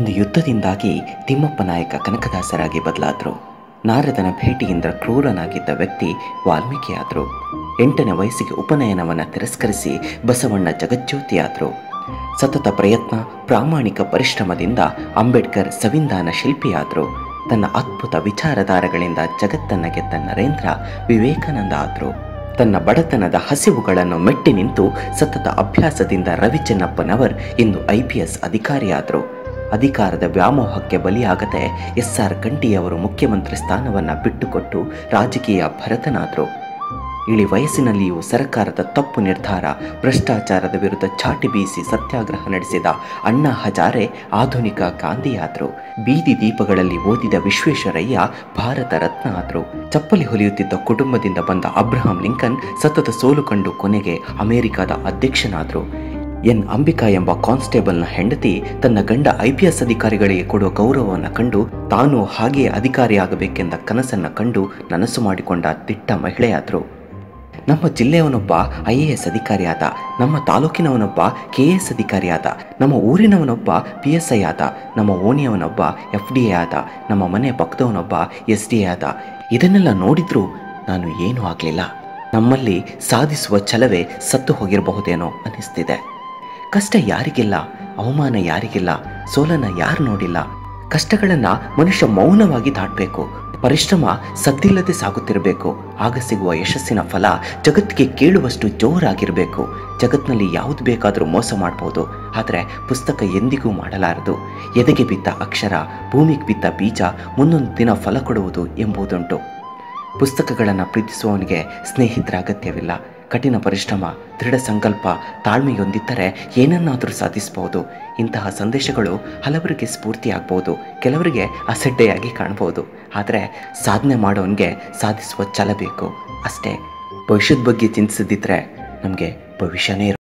ಒಂದು ಯುದ್ಧದಿಂದಾಗಿ ತಿಮ್ಮಪ್ಪ ನಾಯಕ ಕನಕದಾಸರಾಗಿ ಬದಲಾದರು ನಾರದನ ಭೇಟಿಯಿಂದ ಕ್ರೂರನಾಗಿದ್ದ ವ್ಯಕ್ತಿ ವಾಲ್ಮೀಕಿಯಾದರು ಎಂಟನೇ ವಯಸ್ಸಿಗೆ ಉಪನಯನವನ್ನು ತಿರಸ್ಕರಿಸಿ ಬಸವಣ್ಣ ಜಗಜ್ಯೋತಿಯಾದರು ಸತತ ಪ್ರಯತ್ನ ಪ್ರಾಮಾಣಿಕ ಪರಿಶ್ರಮದಿಂದ ಅಂಬೇಡ್ಕರ್ ಸಂವಿಧಾನ ಶಿಲ್ಪಿಯಾದರು ತನ್ನ ಅದ್ಭುತ ವಿಚಾರಧಾರೆಗಳಿಂದ ಜಗತ್ತನ್ನ ಗೆದ್ದ ನರೇಂದ್ರ ವಿವೇಕಾನಂದ ಆದರು ತನ್ನ ಬಡತನದ ಹಸಿವುಗಳನ್ನು ಮೆಟ್ಟಿ ನಿಂತು ಸತತ ಅಭ್ಯಾಸದಿಂದ ರವಿಚನ್ನಪ್ಪನವರ್ ಇಂದು ಐ ಪಿ ಎಸ್ ಅಧಿಕಾರಿಯಾದರು ಅಧಿಕಾರದ ವ್ಯಾಮೋಹಕ್ಕೆ ಬಲಿಯಾಗದೆ ಎಸ್ ಆರ್ ಕಂಠಿಯವರು ಮುಖ್ಯಮಂತ್ರಿ ಸ್ಥಾನವನ್ನು ಬಿಟ್ಟುಕೊಟ್ಟು ರಾಜಕೀಯ ಭರತನಾದರು ಇಳಿ ವಯಸ್ಸಿನಲ್ಲಿಯೂ ಸರ್ಕಾರದ ತಪ್ಪು ನಿರ್ಧಾರ ಭ್ರಷ್ಟಾಚಾರದ ವಿರುದ್ಧ ಚಾಟಿ ಬೀಸಿ ಸತ್ಯಾಗ್ರಹ ನಡೆಸಿದ ಅಣ್ಣಾ ಹಜಾರೆ ಆಧುನಿಕ ಗಾಂಧಿಯಾದರು ಬೀದಿ ದೀಪಗಳಲ್ಲಿ ಓದಿದ ವಿಶ್ವೇಶ್ವರಯ್ಯ ಭಾರತ ರತ್ನ ಆದರು ಚಪ್ಪಲಿ ಹೊಲಿಯುತ್ತಿದ್ದ ಕುಟುಂಬದಿಂದ ಬಂದ ಅಬ್ರಹಾಂ ಲಿಂಕನ್ ಸತತ ಸೋಲು ಕಂಡು ಕೊನೆಗೆ ಅಮೆರಿಕದ ಅಧ್ಯಕ್ಷನಾದರು ಎನ್ ಅಂಬಿಕಾ ಎಂಬ ಕಾನ್ಸ್ಟೇಬಲ್ನ ಹೆಂಡತಿ ತನ್ನ ಗಂಡ ಐ ಪಿ ಎಸ್ ಅಧಿಕಾರಿಗಳಿಗೆ ಕೊಡುವ ಗೌರವವನ್ನು ಕಂಡು ತಾನು ಹಾಗೆಯೇ ಅಧಿಕಾರಿಯಾಗಬೇಕೆಂದ ಕನಸನ್ನು ಕಂಡು ನನಸು ಮಾಡಿಕೊಂಡ ದಿಟ್ಟ ಮಹಿಳೆಯಾದರು ನಮ್ಮ ಜಿಲ್ಲೆಯವನೊಬ್ಬ ಐ ಎ ಎಸ್ ಅಧಿಕಾರಿಯಾದ ನಮ್ಮ ತಾಲೂಕಿನವನೊಬ್ಬ ಕೆ ಎ ಎಸ್ ಅಧಿಕಾರಿಯಾದ ನಮ್ಮ ಊರಿನವನೊಬ್ಬ ಪಿ ಎಸ್ ಐ ಆದ ನಮ್ಮ ಓಣಿಯವನೊಬ್ಬ ಎಫ್ ಡಿ ಎ ಆದ ನಮ್ಮ ಮನೆ ಪಕ್ಕದವನೊಬ್ಬ ಎಸ್ ಡಿ ಎ ಆದ ಇದನ್ನೆಲ್ಲ ನೋಡಿದ್ರೂ ನಾನು ಏನೂ ಆಗಲಿಲ್ಲ ನಮ್ಮಲ್ಲಿ ಸಾಧಿಸುವ ಛಲವೇ ಸತ್ತು ಹೋಗಿರಬಹುದೇನೋ ಅನ್ನಿಸ್ತಿದೆ ಕಷ್ಟ ಯಾರಿಗಿಲ್ಲ ಅವಮಾನ ಯಾರಿಗಿಲ್ಲ ಸೋಲನ್ನ ಯಾರು ನೋಡಿಲ್ಲ ಕಷ್ಟಗಳನ್ನು ಮನುಷ್ಯ ಮೌನವಾಗಿ ದಾಟಬೇಕು ಪರಿಶ್ರಮ ಸದ್ದಿಲ್ಲದೆ ಸಾಗುತ್ತಿರಬೇಕು ಆಗ ಸಿಗುವ ಯಶಸ್ಸಿನ ಫಲ ಜಗತ್ತಿಗೆ ಕೇಳುವಷ್ಟು ಜೋರಾಗಿರಬೇಕು ಜಗತ್ತಿನಲ್ಲಿ ಯಾವುದು ಬೇಕಾದರೂ ಮೋಸ ಮಾಡ್ಬೋದು ಆದರೆ ಪುಸ್ತಕ ಎಂದಿಗೂ ಮಾಡಲಾರದು ಎದೆಗೆ ಬಿದ್ದ ಅಕ್ಷರ ಭೂಮಿಗೆ ಬಿದ್ದ ಬೀಜ ಮುಂದೊಂದು ದಿನ ಫಲ ಕೊಡುವುದು ಎಂಬುದುಂಟು ಪುಸ್ತಕಗಳನ್ನು ಪ್ರೀತಿಸುವವನಿಗೆ ಸ್ನೇಹಿತರ ಅಗತ್ಯವಿಲ್ಲ ಕಠಿಣ ಪರಿಶ್ರಮ ದೃಢ ಸಂಕಲ್ಪ ತಾಳ್ಮೆಯೊಂದಿದ್ದರೆ ಏನನ್ನಾದರೂ ಸಾಧಿಸಬಹುದು ಇಂತಹ ಸಂದೇಶಗಳು ಹಲವರಿಗೆ ಸ್ಫೂರ್ತಿಯಾಗ್ಬೋದು ಕೆಲವರಿಗೆ ಅಸಡ್ಡೆಯಾಗಿ ಕಾಣ್ಬೋದು ಆದರೆ ಸಾಧನೆ ಮಾಡೋನಿಗೆ ಸಾಧಿಸುವ ಛಲ ಬೇಕು ಅಷ್ಟೇ ಭವಿಷ್ಯದ ಬಗ್ಗೆ ಚಿಂತಿಸದಿದ್ದರೆ ನಮಗೆ ಭವಿಷ್ಯನೇ